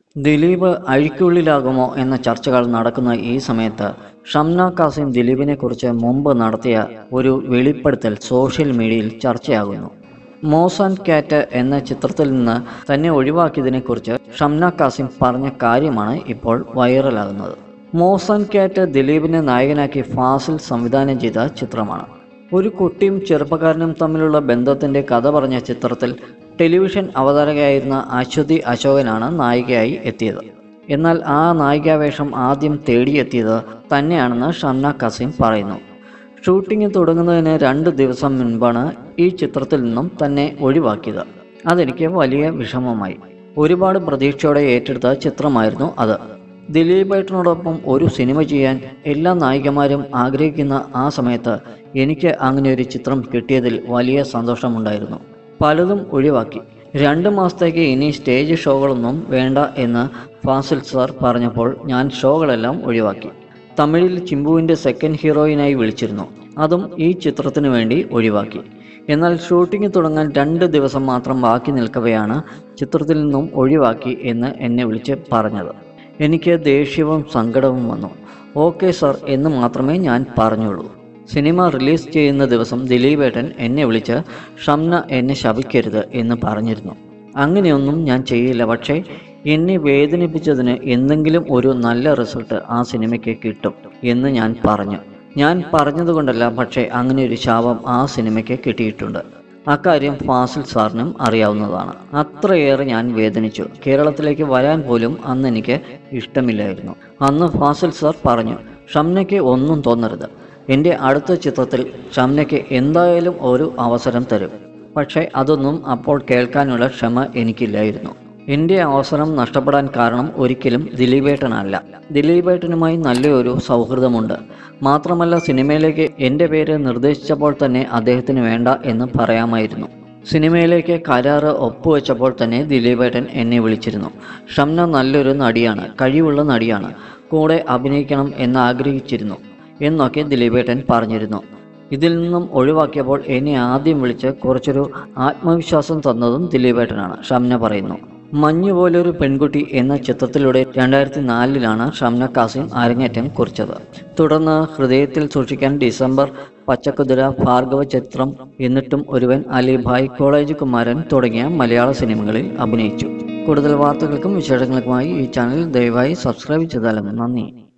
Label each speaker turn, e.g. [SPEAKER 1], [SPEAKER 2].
[SPEAKER 1] ദിലീപ് അഴിക്കുള്ളിലാകുമോ എന്ന ചർച്ചകൾ നടക്കുന്ന ഈ സമയത്ത് ഷംന കാസിം ദിലീപിനെ കുറിച്ച് മുമ്പ് നടത്തിയ ഒരു വെളിപ്പെടുത്തൽ സോഷ്യൽ മീഡിയയിൽ ചർച്ചയാകുന്നു മോസ് ആൻഡ് കാറ്റ് എന്ന ചിത്രത്തിൽ നിന്ന് തന്നെ ഒഴിവാക്കിയതിനെക്കുറിച്ച് ഷംന കാസിം പറഞ്ഞ കാര്യമാണ് ഇപ്പോൾ വൈറലാകുന്നത് മോസ് ആൻഡ് കാറ്റ് ദിലീപിനെ നായകനാക്കി ഫാസിൽ സംവിധാനം ചെയ്ത ചിത്രമാണ് ഒരു കുട്ടിയും ചെറുപ്പക്കാരനും തമ്മിലുള്ള ബന്ധത്തിന്റെ കഥ പറഞ്ഞ ചിത്രത്തിൽ ടെലിവിഷൻ അവതാരകയായിരുന്ന അശ്വതി അശോകനാണ് നായികയായി എത്തിയത് എന്നാൽ ആ നായികാവേഷം ആദ്യം തേടിയെത്തിയത് തന്നെയാണെന്ന് ഷംന കസീം പറയുന്നു ഷൂട്ടിംഗ് തുടങ്ങുന്നതിന് രണ്ട് ദിവസം മുൻപാണ് ഈ ചിത്രത്തിൽ നിന്നും തന്നെ ഒഴിവാക്കിയത് അതെനിക്ക് വലിയ വിഷമമായി ഒരുപാട് പ്രതീക്ഷയോടെ ഏറ്റെടുത്ത ചിത്രമായിരുന്നു അത് ദിലീപേട്ടനോടൊപ്പം ഒരു സിനിമ ചെയ്യാൻ എല്ലാ നായികമാരും ആഗ്രഹിക്കുന്ന ആ സമയത്ത് എനിക്ക് അങ്ങനെ ഒരു ചിത്രം കിട്ടിയതിൽ വലിയ സന്തോഷമുണ്ടായിരുന്നു പലതും ഒഴിവാക്കി രണ്ട് മാസത്തേക്ക് ഇനി സ്റ്റേജ് ഷോകളൊന്നും വേണ്ട എന്ന് ഫാസിൽ സാർ പറഞ്ഞപ്പോൾ ഞാൻ ഷോകളെല്ലാം ഒഴിവാക്കി തമിഴിൽ ചിമ്പുവിൻ്റെ സെക്കൻഡ് ഹീറോയിനായി വിളിച്ചിരുന്നു അതും ഈ ചിത്രത്തിന് വേണ്ടി ഒഴിവാക്കി എന്നാൽ ഷൂട്ടിംഗ് തുടങ്ങാൻ രണ്ട് ദിവസം മാത്രം ബാക്കി നിൽക്കവെയാണ് ചിത്രത്തിൽ നിന്നും ഒഴിവാക്കി എന്ന് എന്നെ വിളിച്ച് പറഞ്ഞത് എനിക്ക് ദേഷ്യവും സങ്കടവും വന്നു ഓക്കെ സർ എന്ന് മാത്രമേ ഞാൻ പറഞ്ഞുള്ളൂ സിനിമ റിലീസ് ചെയ്യുന്ന ദിവസം ദിലീപേട്ടൻ എന്നെ വിളിച്ച് ഷംന എന്നെ ശപിക്കരുത് എന്ന് പറഞ്ഞിരുന്നു അങ്ങനെയൊന്നും ഞാൻ ചെയ്യില്ല പക്ഷേ എന്നെ വേദനിപ്പിച്ചതിന് എന്തെങ്കിലും ഒരു നല്ല റിസൾട്ട് ആ സിനിമയ്ക്ക് കിട്ടും എന്ന് ഞാൻ പറഞ്ഞു ഞാൻ പറഞ്ഞതുകൊണ്ടല്ല പക്ഷേ അങ്ങനെ ഒരു ശാപം ആ സിനിമയ്ക്ക് കിട്ടിയിട്ടുണ്ട് അക്കാര്യം ഫാസിൽ സാറിനും അറിയാവുന്നതാണ് അത്രയേറെ ഞാൻ വേദനിച്ചു കേരളത്തിലേക്ക് വരാൻ പോലും അന്ന് എനിക്ക് ഇഷ്ടമില്ലായിരുന്നു അന്ന് ഫാസിൽ സാർ പറഞ്ഞു ഷംനയ്ക്ക് ഒന്നും തോന്നരുത് എൻ്റെ അടുത്ത ചിത്രത്തിൽ ഷംനയ്ക്ക് എന്തായാലും ഒരു അവസരം തരും പക്ഷേ അതൊന്നും അപ്പോൾ കേൾക്കാനുള്ള ക്ഷമ എനിക്കില്ലായിരുന്നു എൻ്റെ അവസരം നഷ്ടപ്പെടാൻ കാരണം ഒരിക്കലും ദിലീപേട്ടനല്ല ദിലീപേട്ടനുമായി നല്ലൊരു സൗഹൃദമുണ്ട് മാത്രമല്ല സിനിമയിലേക്ക് എൻ്റെ പേര് നിർദ്ദേശിച്ചപ്പോൾ തന്നെ അദ്ദേഹത്തിന് വേണ്ട എന്ന് പറയാമായിരുന്നു സിനിമയിലേക്ക് കരാറ് ഒപ്പുവെച്ചപ്പോൾ തന്നെ ദിലീപേട്ടൻ എന്നെ വിളിച്ചിരുന്നു ഷംന നല്ലൊരു നടിയാണ് കഴിവുള്ള നടിയാണ് കൂടെ അഭിനയിക്കണം എന്ന് ആഗ്രഹിച്ചിരുന്നു എന്നൊക്കെ ദിലീപേട്ടൻ പറഞ്ഞിരുന്നു ഇതിൽ നിന്നും ഒഴിവാക്കിയപ്പോൾ എന്നെ ആദ്യം വിളിച്ച് കുറച്ചൊരു ആത്മവിശ്വാസം തന്നതും ദിലീപേട്ടനാണ് ഷംന പറയുന്നു മഞ്ഞു പോലൊരു പെൺകുട്ടി എന്ന ചിത്രത്തിലൂടെ രണ്ടായിരത്തി നാലിലാണ് ഷംന കാസിം അരങ്ങേറ്റം കുറിച്ചത് തുടർന്ന് ഹൃദയത്തിൽ സൂക്ഷിക്കാൻ ഡിസംബർ പച്ചക്കുതിര ഭാർഗവ ചിത്രം എന്നിട്ടും ഒരുവൻ അലിഭായ് കോളേജ് കുമാരൻ തുടങ്ങിയ മലയാള സിനിമകളിൽ അഭിനയിച്ചു കൂടുതൽ വാർത്തകൾക്കും വിശേഷങ്ങൾക്കുമായി ഈ ചാനൽ ദയവായി സബ്സ്ക്രൈബ് ചെയ്താലും നന്ദി